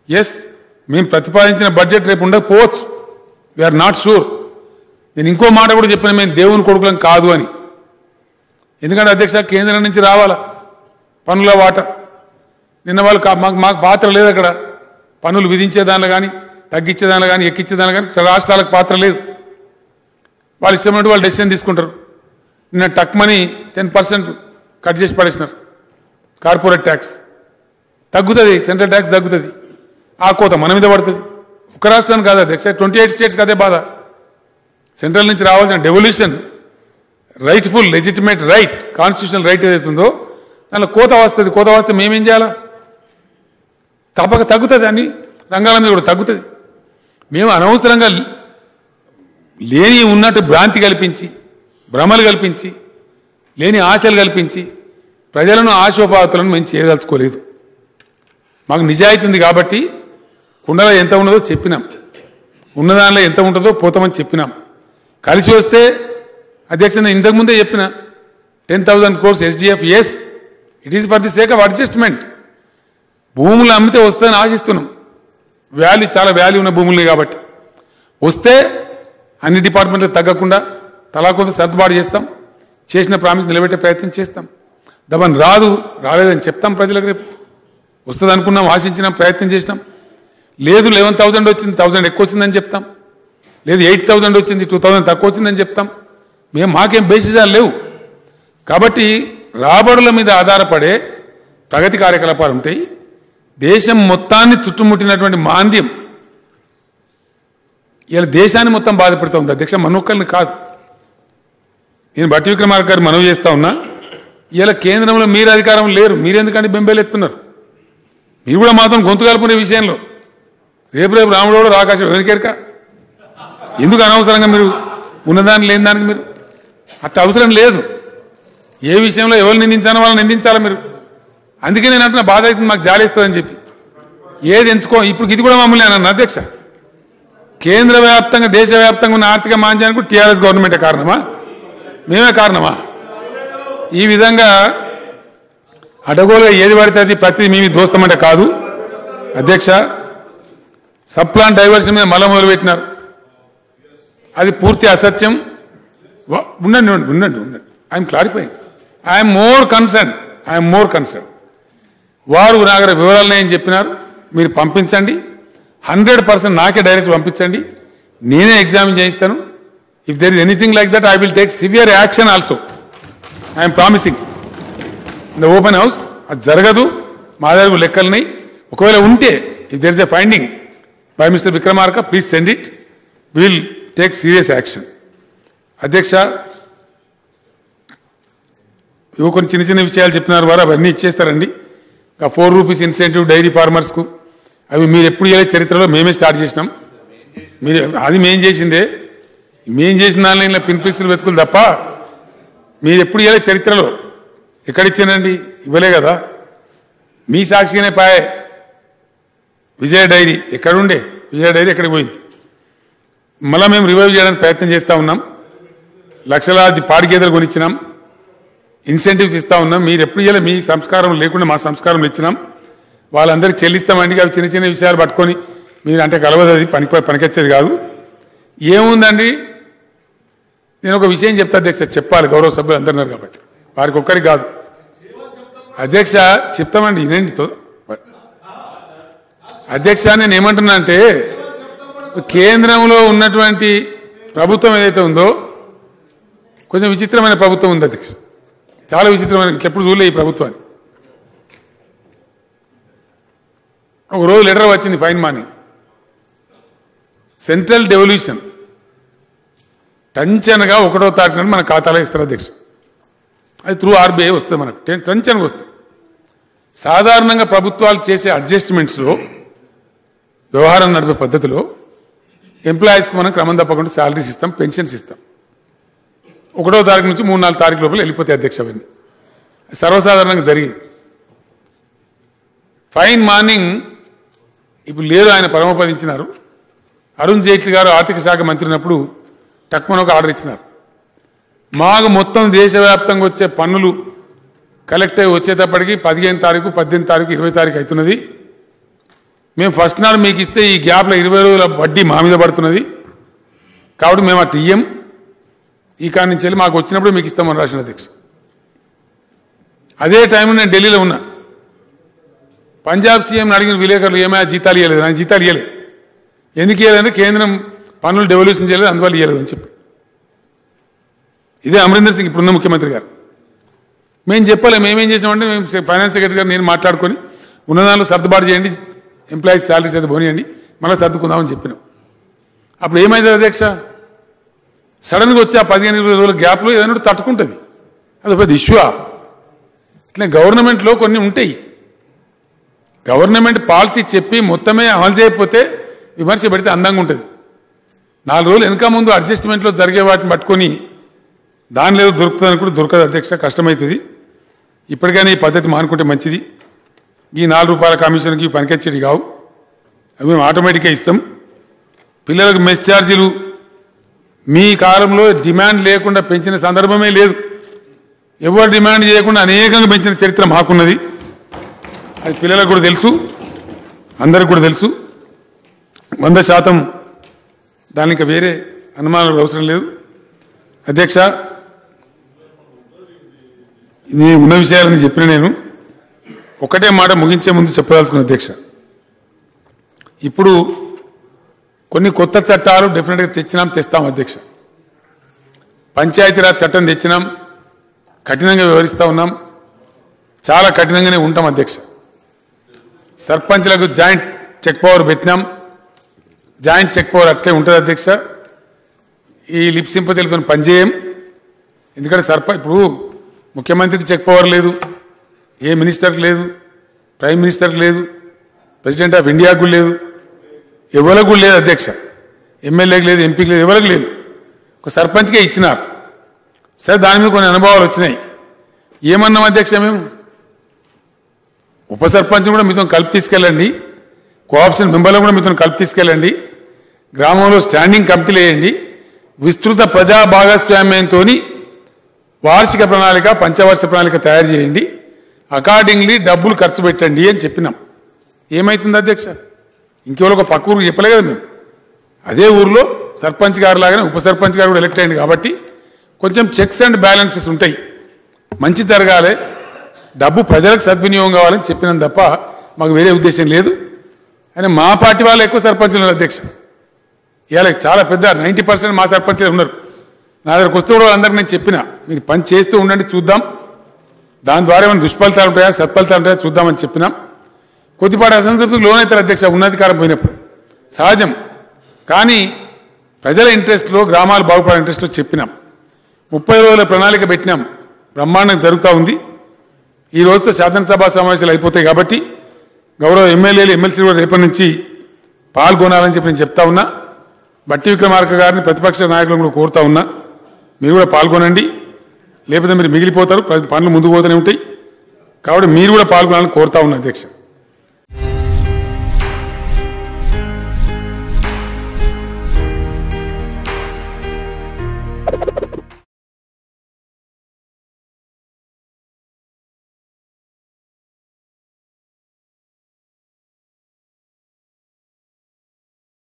yes మేము ప్రతిపాదించిన budget రేపు ఉండకపోవచ్చు వీఆర్ నాట్ షూర్ నేను ఇంకో మాట కూడా చెప్పిన మేము దేవుని కొడుకులం కాదు అని ఎందుకంటే అధ్యక్ష కేంద్రం నుంచి రావాలా పనుల వాట నిన్న వాళ్ళు కా- మాకు మాకు పాత్ర లేదు అక్కడ పనులు విధించే దానిలో కానీ తగ్గించే దానిలో కానీ ఎక్కించే దానిలో కానీ రాష్ట్రాలకు పాత్ర లేదు వాళ్ళు ఇష్టమైనట్టు వాళ్ళు డెసిషన్ తీసుకుంటారు నిన్న టక్ మనీ టెన్ పర్సెంట్ కట్ చేసి పడేసినారు కార్పొరేట్ ట్యాక్స్ తగ్గుతుంది సెంట్రల్ ట్యాక్స్ తగ్గుతుంది ఆ కోత మన మీద పడుతుంది ఒక రాష్ట్రానికి కాదు అధ్యక్ష ట్వంటీ ఎయిట్ స్టేట్స్కి అదే బాధ సెంట్రల్ నుంచి రావాల్సిన devolution rightful legitimate right constitutional right ఏదైతే ఉందో దానిలో కోత వస్తుంది కోత వస్తే మేమేం చేయాలా తప్పక తగ్గుతుంది అన్ని రంగాల మీద కూడా తగ్గుతుంది మేము అనవసరంగా లేని ఉన్నట్టు భ్రాంతి కల్పించి భ్రమలు కల్పించి లేని ఆశలు కల్పించి ప్రజలను ఆశోపాతులను మేము చేయదలుచుకోలేదు మాకు నిజాయితీ ఉంది కాబట్టి కుండలో ఎంత ఉన్నదో చెప్పినాం ఉన్న దానిలో ఎంత ఉంటుందో పోతామని చెప్పినాం కలిసి వస్తే అధ్యక్ష నేను ఇంతకుముందే చెప్పిన ten thousand crores SDF yes it is for the sake of adjustment భూములు అమ్మితే వస్తుందని ఆశిస్తున్నాం వాల్యూ చాలా వాల్యూ ఉన్న భూములే కాబట్టి వస్తే అన్ని డిపార్ట్మెంట్లు తగ్గకుండా తలా కొంత సర్దుబాటు చేస్తాం చేసిన ప్రామిస్ నిలబెట్టే ప్రయత్నం చేస్తాం దమన్ రాదు రాలేదని చెప్తాం ప్రజలకు రేపు వస్తుంది అనుకున్నాం ఆశించినాం ప్రయత్నం చేసినాం లేదు లెవెన్ థౌసండ్ వచ్చింది థౌసండ్ ఎక్కువ వచ్చిందని చెప్తాం లేదు ఎయిట్ థౌసండ్ వచ్చింది టూ థౌసండ్ తక్కువ వచ్చిందని చెప్తాం మేము మాకేం బేసిజాలు లేవు కాబట్టి రాబడుల మీద ఆధారపడే ప్రగతి కార్యకలాపాలు ఉంటాయి దేశం మొత్తాన్ని చుట్టుముట్టినటువంటి మాంద్యం ఇలా దేశాన్ని మొత్తం బాధపెడుతోంది అధ్యక్ష మనొక్కరిని కాదు నేను బట్టి విక్రమార్క గారు మనవి చేస్తా ఉన్నా ఇలా కేంద్రంలో మీరు అధికారం లేరు మీరెందుకంటే బెంబేలు ఎత్తున్నారు మీరు కూడా మాత్రం గొంతు కలుపుకునే విషయంలో రేపు రేపు రాముడు కూడా ఆకాశం ఎవరికేరక ఎందుకు అనవసరంగా మీరు ఉన్నదాన్ని లేని దానికి మీరు అట్ట అవసరం లేదు ఏ విషయంలో ఎవరు నిందించాలో వాళ్ళని నిందించాలా మీరు అందుకే నేను అంటున్నా బాధ అవుతుంది మాకు జాలిస్తుందని చెప్పి ఏది ఎంచుకో ఇప్పుడు ఇది కూడా మమ్మల్ని అన్నాను అధ్యక్ష కేంద్ర వ్యాప్తంగా దేశవ్యాప్తంగా ఉన్న ఆర్థిక మాంద్యానికి టీఆర్ఎస్ గవర్నమెంటే కారణమా మేమే కారణమా ఈ విధంగా అడగోలుగా ఏది పడితే అది ప్రతి మేము దోస్తామంటే కాదు అధ్యక్ష సబ్ ప్లాన్ డైవర్షన్ మీద మళ్ళా మొదలు పెట్టినారు అది పూర్తి అసత్యం వ- ఉండండి ఉండండి ఉండండి ఉండండి I'm clarifying I'm more concern I'm more concern వారు నాగర వివరాలు నేను చెప్పినారు మీరు పంపించండి హండ్రెడ్ పర్సెంట్ నాకే డైరెక్ట్ పంపించండి నేనే ఎగ్జామిన్ చేయిస్తాను if there is anything like that I will take severe action also I'm promising in the open house అది జరగదు మా దగ్గర లెక్కలున్నాయి ఒకవేళ ఉంటే if there is a finding by mister Vikramarka please send it will take serious action అధ్యక్ష ఇవి కొన్ని చిన్న చిన్న విషయాలు చెప్పినారు వారు అవన్నీ ఇచ్చేస్తారండి ఆ ఫోర్ రూపీస్ ఇన్సెంటివ్ డైరీ ఫార్మర్స్కు అవి మీరు ఎప్పుడు ఏ చరిత్రలో మేమే స్టార్ట్ చేసినాం మీరు అది మేం చేసిందే మేం చేసిన దానిలో పిన్ పిక్స్లు వెతుకులు తప్ప మీరు ఎప్పుడు ఇవ్వలే చరిత్రలో ఎక్కడ ఇచ్చానండి ఇవ్వలే కదా మీ సాక్షిగానే పాయే విజయ డైరీ ఎక్కడుండే విజయ డైరీ ఎక్కడికి పోయింది మళ్ళీ మేము రివైవ్ చేయడానికి ప్రయత్నం చేస్తూ ఉన్నాం లక్షలాది పాడి గేదెలు కొనిచ్చినాం ఇన్సెంటివ్స్ ఇస్తా ఉన్నాం మీరు ఎప్పుడు ఇవ్వలే మీ సంస్కారం లేకుండా మా సంస్కారం ఇచ్చినాం వాళ్ళందరికీ చెల్లిస్తామండి అవి చిన్న చిన్న విషయాలు పట్టుకొని మీరు అంటే కలవదు అది పని పనికొచ్చేది కాదు ఏముందండి నేను ఒక విషయం చెప్తా అధ్యక్ష చెప్పాలి గౌరవ సభ్యులు అందరు ఉన్నారు కాబట్టి వారికి ఒక్కరికి కాదు అధ్యక్ష చెప్తామండి వినండి తో- అధ్యక్ష నేను ఏమంటున్నా అంటే కేంద్రంలో ఉన్నటువంటి ప్రభుత్వం ఏదైతే ఉందో కొంచెం విచిత్రమైన ప్రభుత్వం ఉంది అధ్యక్ష చాలా విచిత్రమైన ఇట్లా ఎప్పుడు చూడలే ఈ ప్రభుత్వాన్ని ఒక రోజు లెటర్ వచ్చింది ఫైన్ మాని సెంట్రల్ డెవల్యూషన్ టంచనగా ఒకటో తారీఖు నాడు మన ఖాతాలో ఇస్తారు అధ్యక్ష అది త్రూ ఆర్బీఐ వస్తుంది మనకు టెన్- టంచనగా వస్తుంది సాధారణంగా ప్రభుత్వాలు చేసే అడ్జస్ట్మెంట్స్లో వ్యవహారం నడిపే పద్ధతిలో ఎంప్లాయీస్కి మనం క్రమం తప్పకుండా శాలరీస్ ఇస్తాం పెన్షన్స్ ఇస్తాం ఒకటో తారీఖు నుంచి మూడు నాలుగు తారీఖు లోపల వెళ్ళిపోతాయి అధ్యక్ష అవన్నీ సర్వసాధారణంగా జరిగేది ఫైన్ మార్నింగ్ ఇప్పుడు లేదు ఆయన పరమపదించినారు అరుణ్ జైట్లీ గారు ఆర్థిక శాఖ మంత్రి ఉన్నప్పుడు టక్మన్ ఒక ఆర్డర్ ఇచ్చినారు మాకు మొత్తం దేశవ్యాప్తంగా వచ్చే పన్నులు కలెక్ట్ అయ్యి వచ్చేటప్పటికి పదిహేను తారీఖు పద్దెనిమిది తారీఖు ఇరవై తారీఖు అవుతున్నది మేము ఫస్ట్ నాడు మీకు ఇస్తే ఈ గ్యాప్లో ఇరవై రోజుల వడ్డీ మా మీద పడుతున్నది కాబట్టి మేము అటు ఇయ్యం ఈ కాడి నుంచి వెళ్ళి మాకు వచ్చినప్పుడు మీకు ఇస్తామని రాసిన అధ్యక్ష అదే టైంలో నేను ఢిల్లీలో ఉన్నా పంజాబ్ సీఎం అడిగిన విలేకరులు ఏమైనా జీతాలు ఇవ్వలేదు నాకు జీతాలు ఇవ్వలేదు ఎందుకు ఇవ్వలేదంటే కేంద్రం పన్నులు డెవల్యూషన్ చేయలేదు అందువల్ల ఇవ్వలేదు అని చెప్పి ఇదే అమరీందర్ సింగ్ ఇప్పుడున్న ముఖ్యమంత్రి గారు మేము చెప్పలేము మేమేం చేసామంటే మేము ఫైనాన్స్ సెక్రటరీ గారు నేను మాట్లాడుకొని ఉన్నదానిలో సర్దుబాటు చేయండి ఎంప్లాయీస్ శాలరీస్ అయితే పోనీయండి మళ్ళీ సర్దుకుందామని చెప్పినాం అప్పుడు ఏమైంది అధ్యక్ష సడన్గా వచ్చి ఆ పదిహేను ఇరవై రోజుల గ్యాప్లో ఏదైనా ఒకటి తట్టుకుంటుంది అది పెద్ద ఇష్యూ ఇట్లా గవర్నమెంట్లో కొన్ని ఉంటాయి గవర్నమెంట్ పాలసీ చెప్పి మొత్తమే అమలు చేయకపోతే విమర్శ పెడితే అందంగా ఉంటుంది నాలుగు రోజులు వెనక ముందు అడ్జస్ట్మెంట్లో జరిగే వాటిని పట్టుకొని దానిలో ఏదో దొరుకుతుంది కూడా దొరకదు అధ్యక్ష కష్టమవుతుంది ఇప్పటికైనా ఈ పద్ధతి మానుకుంటే మంచిది ఈ నాలుగు రూపాయల కమిషన్కి పనికొచ్చేటి కావు అవి మేము ఆటోమేటిక్గా ఇస్తాం పిల్లలకు మెస్ ఛార్జీలు మీ కాలంలో డిమాండ్ లేకుండా పెంచిన సందర్భమే లేదు ఎవరు డిమాండ్ చేయకుండా అనేకంగా పెంచిన చరిత్ర మాకున్నది అది పిల్లలకు కూడా తెలుసు అందరికి కూడా తెలుసు వంద శాతం దానికి ఇంకా వేరే అనుమానాలు అవసరం లేదు అధ్యక్ష ఇది ఉన్న విషయాలని చెప్పిన నేను ఒకటే మాట ముగించే ముందు చెప్పదలుచుకున్న అధ్యక్ష ఇప్పుడు కొన్ని కొత్త చట్టాలు డెఫినెట్గా తెచ్చినాం తెస్తాం అధ్యక్ష పంచాయతీరాజ్ చట్టం తెచ్చినాం కఠినంగా వివరిస్తూ ఉన్నాం చాలా కఠినంగానే ఉంటాం అధ్యక్ష సర్పంచ్లకు జాయింట్ చెక్ పవర్ పెట్టినాం జాయింట్ చెక్ పవర్ అట్లే ఉంటుంది అధ్యక్ష ఈ లిప్ సింపతిలతో పనిచేయం ఎందుకంటే సర్పంచ్ ఇప్పుడు ముఖ్యమంత్రికి చెక్ పవర్ లేదు ఏ మినిస్టర్కి లేదు ప్రైమ్ మినిస్టర్కి లేదు ప్రెసిడెంట్ ఆఫ్ ఇండియాకు కూడా లేదు ఎవరికి కూడా లేదు అధ్యక్ష ఎమ్మెల్యేకి లేదు ఎంపీకి లేదు ఎవరికి లేదు ఒక సర్పంచ్కే ఇచ్చినారు సరే దాని మీద కొన్ని అనుభవాలు వచ్చినాయి ఏమన్నాం అధ్యక్ష మేము ఉప సర్పంచ్ కూడా మీతో కలిపి తీసుకెళ్ళండి కోఆప్షన్ మెంబర్లు కూడా మీతో కలిపి తీసుకెళ్ళండి గ్రామంలో స్టాండింగ్ కమిటీలు వేయండి విస్తృత ప్రజా భాగస్వామ్యంతో వార్షిక ప్రణాళిక పంచవార్షిక ప్రణాళిక తయారు చేయండి అకార్డింగ్లీ డబ్బులు ఖర్చు పెట్టండి అని చెప్పినాం ఏమైతుంది అధ్యక్ష ఇంకెవరో ఒక పక్క ఊరికి చెప్పలే కదా మేము అదే ఊర్లో సర్పంచ్ గారు లాగానే ఉప సర్పంచ్ గారు కూడా ఎలక్ట్ అయింది కాబట్టి కొంచెం చెక్స్ అండ్ బ్యాలెన్సెస్ ఉంటాయి మంచి జరగాలి డబ్బు ప్రజలకు సద్వినియోగం కావాలని చెప్పినాం తప్ప మాకు వేరే ఉద్దేశం లేదు అని మా పార్టీ వాళ్ళు ఎక్కువ సర్పంచులు ఉన్నారు అధ్యక్ష ఇవాళ చాలా పెద్ద నైంటీ పర్సెంట్ మా సర్పంచులు ఉన్నారు నా దగ్గరకు వస్తే కూడా అందరికి నేను చెప్పిన మీరు పని చేస్తూ ఉండండి చూద్దాం దాని ద్వారా ఏమైనా దుష్ఫలితాలు ఉంటాయా సత్ఫలితాలు ఉంటాయా చూద్దామని చెప్పినాం కొద్దిపాటి అసంతృప్తికి లోనవుతారు అధ్యక్ష ఉన్నధికారం పోయినప్పుడు సహజం కానీ ప్రజల ఇంట్రెస్ట్లో గ్రామాలు బాగుపడే ఇంట్రెస్ట్లో చెప్పినాం ముప్పై రోజుల ప్రణాళిక పెట్టినాం బ్రహ్మాండం జరుగుతూ ఉంది ఈ రోజుతో శాసనసభ సమావేశాలు అయిపోతాయి కాబట్టి గౌరవ ఎమ్మెల్యేలు ఎమ్మెల్సీ కూడా రేపటి నుంచి పాల్గొనాలని చెప్పి నేను చెప్తా ఉన్నా బట్టి విక్రమార్క గారిని ప్రతిపక్ష నాయకులను కూడా కోరుతా ఉన్నా మీరు కూడా పాల్గొనండి లేకపోతే మీరు మిగిలిపోతారు పనులు ముందుకు పోతూనే ఉంటాయి కాబట్టి మీరు కూడా పాల్గొనాలని కోరుతా ఉన్నా అధ్యక్ష